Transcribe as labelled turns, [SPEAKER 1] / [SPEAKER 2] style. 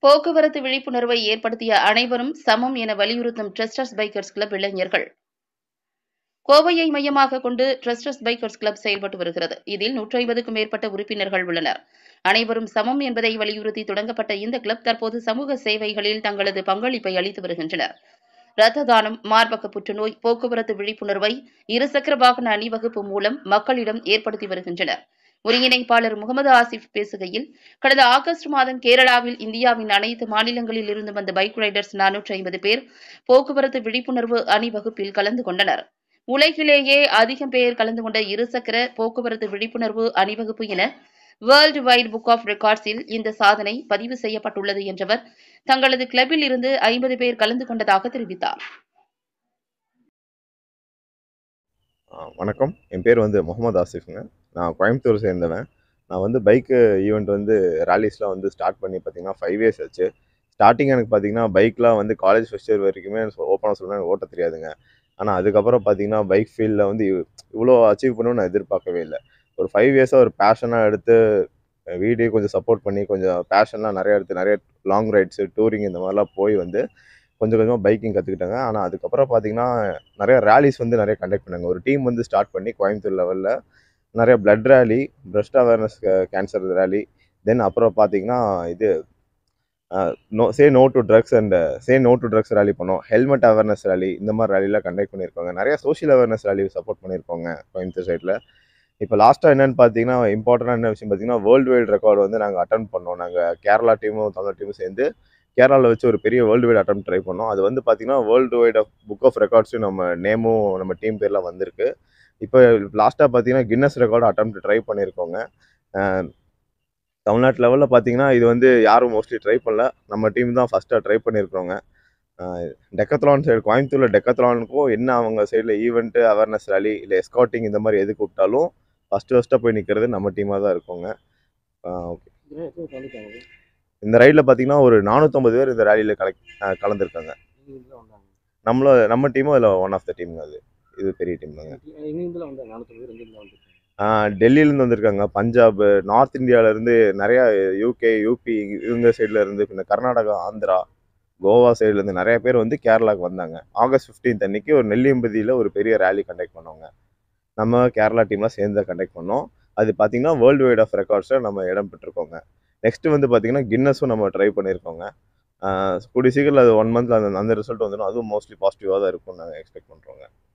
[SPEAKER 1] போக்குவரத்து விழிப்புணர்வை ஏற்படுத்திய அனைவரும் சமம் என வலியுறுத்தும் ட்ரஸ்டர்ஸ் பைக்கர்ஸ் கிளப் இளைஞர்கள் கோவையை மையமாக கொண்டு ட்ரஸ்டர்ஸ் பைக்கர்ஸ் கிளப் செயல்பட்டு வருகிறது இதில் நூற்றி ஐம்பதுக்கும் மேற்பட்ட உறுப்பினர்கள் உள்ளனர் அனைவரும் சமம் என்பதை வலியுறுத்தி தொடங்கப்பட்ட இந்த கிளப் தற்போது சமூக சேவைகளில் தங்களது பங்களிப்பை அளித்து வருகின்றனர் இரத்த தானம் மார்பக புற்றுநோய் போக்குவரத்து விழிப்புணர்வை இருசக்கர வாகன அணிவகுப்பு மூலம் மக்களிடம் ஏற்படுத்தி வருகின்றனர் ஒருங்கிணைப்பாளர் முகமது ஆசிப் பேசுகையில் கடந்த ஆகஸ்ட் மாதம் கேரளாவில் இந்தியாவின் அனைத்து மாநிலங்களில் இருந்து வந்த பைக் ரைடர்ஸ் நானூற்றி ஐம்பது பேர் போக்குவரத்து விழிப்புணர்வு அணிவகுப்பில் கலந்து கொண்டனர் உலகிலேயே அதிகம் பேர் கலந்து கொண்ட இருசக்கர போக்குவரத்து விழிப்புணர்வு அணிவகுப்பு என வேர்ல்டு வைட் புக் ஆஃப் ரெக்கார்ட்ஸில் இந்த சாதனை பதிவு செய்யப்பட்டுள்ளது என்றவர் தங்களது கிளப்பில் இருந்து ஐம்பது பேர் கலந்து கொண்டதாக தெரிவித்தார்
[SPEAKER 2] ஆ, வணக்கம் என் பேர் வந்து முகமது ஆசிஃப்ங்க நான் கோயம்புத்தூர் சேர்ந்தவன் நான் வந்து பைக்கு ஈவெண்ட் வந்து ரேலிஸ்லாம் வந்து ஸ்டார்ட் பண்ணி பார்த்தீங்கன்னா ஃபைவ் இயர்ஸ் ஆச்சு ஸ்டார்டிங் எனக்கு பார்த்தீங்கன்னா பைக்லாம் வந்து காலேஜ் ஃபஸ்ட் இயர் வரைக்குமே ஓப்பனாக சொல்லணும் எனக்கு ஓட்ட தெரியாதுங்க ஆனால் அதுக்கப்புறம் பார்த்தீங்கன்னா பைக் ஃபீல்டில் வந்து இவ்- இவ்வளோ அச்சீவ் பண்ணணும்னு நான் எதிர்பார்க்கவே இல்லை ஒரு ஃபைவ் இயர்ஸாக ஒரு பேஷனாக எடுத்து வீடியோ கொஞ்சம் சப்போர்ட் பண்ணி கொஞ்சம் பேஷன்லாம் நிறைய எடுத்து நிறைய லாங் ரைட்ஸு டூரிங் இந்த மாதிரிலாம் போய் வந்து கொஞ்சம் கொஞ்சமாக பைக்கிங் கற்றுக்கிட்டாங்க ஆனால் அதுக்கப்புறம் பார்த்தீங்கன்னா நிறைய ரேலிஸ் வந்து நிறைய கண்டக்ட் பண்ணாங்க ஒரு டீம் வந்து ஸ்டார்ட் பண்ணி கோயம்புத்தூர் லெவலில் நிறைய blood rally breast awareness cancer rally then அப்புறம் பார்த்தீங்கன்னா இது no say no to drugs and say no to drugs rally பண்ணோம் ஹெல்மெட் அவேர்னஸ் ரேலி இந்த மாதிரி ரேலிலாம் கண்டக்ட் பண்ணியிருக்காங்க நிறைய சோஷியல் அவேர்னஸ் ரேலி சப்போர்ட் பண்ணியிருக்கோங்க கோயம்புத்தூர் சைடில் இப்போ லாஸ்ட்டாக என்னன்னு பார்த்தீங்கன்னா இம்பார்ட்டண்டான என்ன விஷயம் பார்த்தீங்கன்னா வேர்ல்டு வைட் ரெக்கார்டு வந்து நாங்கள் அட்டன் பண்ணோம் நாங்கள் கேரளா டீமும் தமிழ் டீமும் சேர்ந்து கேரளாவில் வச்சு ஒரு பெரிய வேர்ல்டு வைட் அட்டம் ட்ரை பண்ணோம் அது வந்து பார்த்தீங்கன்னா world wide of book of ரெக்கார்ட்ஸும் நம்ம நேமும் நம்ம டீம் பேர்லாம் வந்திருக்கு இப்போ லாஸ்ட்டாக பார்த்தீங்கன்னா கின்னஸ் ரெக்கார்டு அட்டம் ட்ரை பண்ணியிருக்கோங்க அஹ் தமிழ்நாட்டு லெவலில் பார்த்தீங்கன்னா இது வந்து யாரும் மோஸ்ட்லி ட்ரை பண்ணல நம்ம டீம் தான் ஃபஸ்ட்டாக ட்ரை பண்ணியிருக்கிறோங்க டெக்கத்லான் சைடு கோயம்புத்தூரில் டெக்கத்லானுக்கும் என்ன அவங்க சைடில் ஈவெண்ட்டு அவேர்னஸ் ரேலி இல்லை எஸ்காட்டிங் இந்த மாதிரி எது கூப்பிட்டாலும் ஃபஸ்ட்டு ஃபஸ்ட்டாக போய் நிற்கிறது நம்ம டீமாக தான் இருக்கோங்க ஓகே
[SPEAKER 3] இதெல்லாம் எத்தனை கலந்துட்டாங்க
[SPEAKER 2] இந்த ரைடில் பார்த்தீங்கன்னா ஒரு நானூற்றம்பது பேர் இந்த ரேலியில் கலெக்ட் கலந்துருக்காங்க
[SPEAKER 3] எங்கேருந்து வந்தாங்க
[SPEAKER 2] நம்மள நம்ம டீமும் அதில் ஒன் ஆஃப் த டீமுங்க அது இது பெரிய டீம் தாங்க
[SPEAKER 3] எங்கேருந்துலாம் வந்தாங்க நானூற்றி பேர் எங்கேருந்து வந்துருக்காங்க
[SPEAKER 2] டெல்லியிலேருந்து வந்திருக்காங்க பஞ்சாப் நார்த் இந்தியாவிலேருந்து நிறையா யூகே யூபி இவங்க சைடில் இருந்து பின்ன கர்நாடகா ஆந்திரா கோவா சைட்லேருந்து நிறைய பேர் வந்து கேரளாவுக்கு வந்தாங்க ஆகஸ்ட் 15th அன்னைக்கு ஒரு நெல்லியம்பதியில் ஒரு பெரிய ரேலி கண்டக்ட் பண்ணோங்க நம்ம கேரளா டீம்லாம் சேர்ந்து கண்டக்ட் பண்ணோம் அது பார்த்தீங்கன்னா வேர்ல்டு வைட் ஆஃப் ரெக்கார்ட்ஸில் நம்ம இடம் பெற்றிருக்கோங்க நெக்ஸ்ட் வந்து பார்த்தீங்கன்னா கின்னஸும் நம்ம ட்ரை பண்ணியிருக்கோங்க ஆஹ் கூடிய சீக்கிரம் அது ஒன் மந்த்ல அந்த அந்த ரிசல்ட் வந்துடும் அதுவும் மோஸ்ட்லி பாசிட்டிவாக தான் இருக்கும்னு நாங்கள் எக்ஸ்பெக்ட் பண்ணுறோங்க